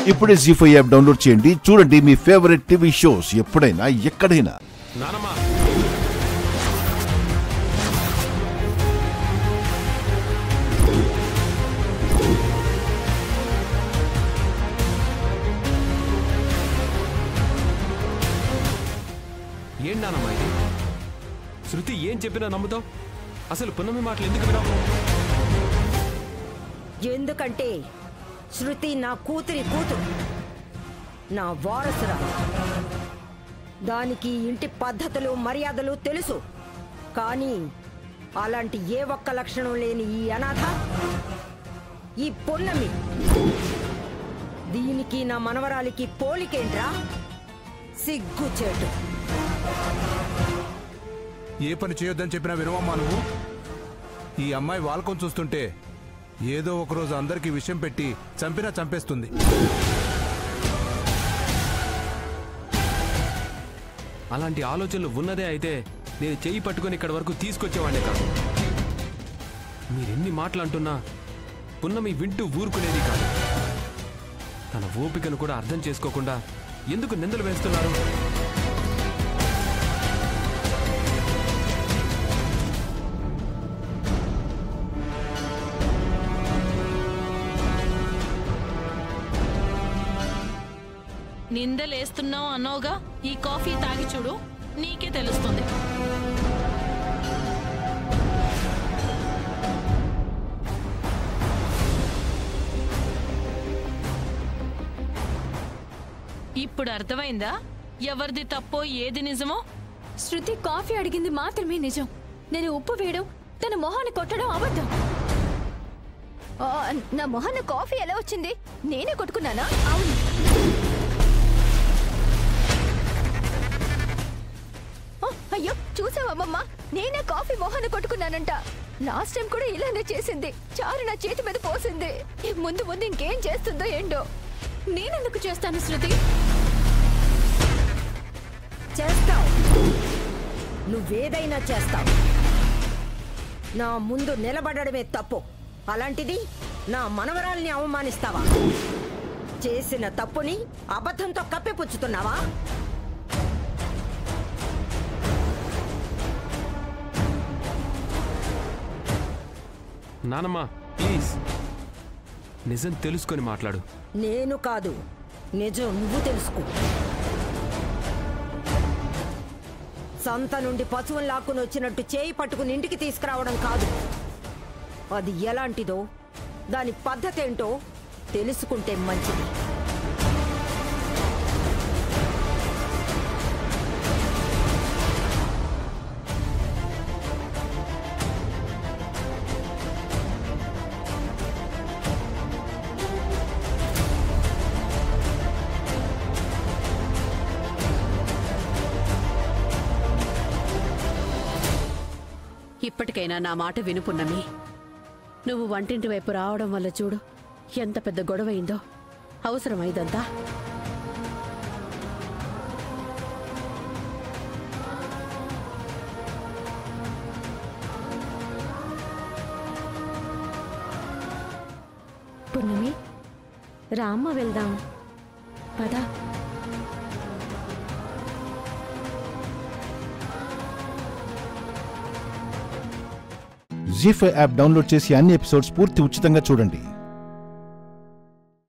ఇప్పుడే G five app download చేయండి చూడండి మీ ఫేవరెట్ టీవీ షోస్ ఎప్పుడైనా ఎక్కడైనా నానమ్మా ఏం నానమ్మా ఇది శృతి ఏం చెప్పినా నమ్ముతావు అసలు పున్నమి మాటలు ఎందుకు వినావు ఎందుకంటే శృతి నా కూతురి కూతురు నా వారసురాలు దానికి ఇంటి పద్ధతులు మర్యాదలు తెలుసు కానీ అలాంటి ఏ ఒక్క లక్షణం లేని ఈ అనాథ ఈ పొన్నమి దీనికి నా మనవరాలికి పోలికేంట్రా సిగ్గుచేటు ఏ పని చేయొద్దని చెప్పినా వినవమ్మా నువ్వు ఈ అమ్మాయి వాల్కొని చూస్తుంటే ఏదో ఒకరోజు అందరికీ విషయం పెట్టి చంపినా చంపేస్తుంది అలాంటి ఆలోచనలు ఉన్నదే అయితే నేను చెయ్యి పట్టుకొని ఇక్కడి వరకు తీసుకొచ్చేవాడినే కాదు మీరెన్ని మాటలు అంటున్నా పున్నమి వింటూ ఊరుకునేది కాదు తన ఓపికను కూడా అర్థం చేసుకోకుండా ఎందుకు నిందలు వేస్తున్నారు నిందలేస్తున్నావు అన్నావుగా ఈ కాఫీ తాగి చూడు నీకే తెలుస్తుంది ఇప్పుడు అర్థమైందా ఎవరిది తప్పో ఏది నిజమో శృతి కాఫీ అడిగింది మాత్రమే నిజం నేను ఉప్పు వేయడం తన మొహాన్ని కొట్టడం అబద్ధం ఆ, నా మొహాన్న కాఫీ ఎలా వచ్చింది నేనే కొట్టుకున్నానా అవును ఆ, అయ్యో చూసావమ్మమ్మ నేనే కాఫీ మొహాన్ని కొట్టుకున్నానంట లాస్ట్ టైం కూడా ఇలానే చేసింది చారు నా చేతి మీద పోసింది ముందు ముందు ఇంకేం చేస్తుందో ఏంటో నేనెందుకు చేస్తాను శృతి చేస్తావు నువ్వేదైనా చేస్తావు నా ముందు నిలబడడమే తప్పు అలాంటిది నా మనవరాల్ని అవమానిస్తావా చేసిన తప్పుని అబద్ధంతో కప్పిపుచ్చుతున్నావా నానమ్మా ప్లీజ్ నిజం తెలుసుకొని మాట్లాడు నేను కాదు నిజం నువ్వు తెలుసుకో సంత నుండి పశువుని లాక్కుని వచ్చినట్టు చేయి పట్టుకుని ఇంటికి తీసుకురావడం కాదు అది ఎలాంటిదో దాని పద్ధతి ఏంటో తెలుసుకుంటే మంచిది ఇప్పటికైనా నా మాట వినుపున్నమి నువ్వు వంటింటి వైపు రావడం వల్ల చూడు ఎంత పెద్ద గొడవైందో అవసరమా ఇదంతా పున్నమి రామ్మ వెళ్దాం పదా జీ ఫైవ్ యాప్ డౌన్లోడ్ చేసి అన్ని ఎపిసోడ్స్ పూర్తి ఉచితంగా చూడండి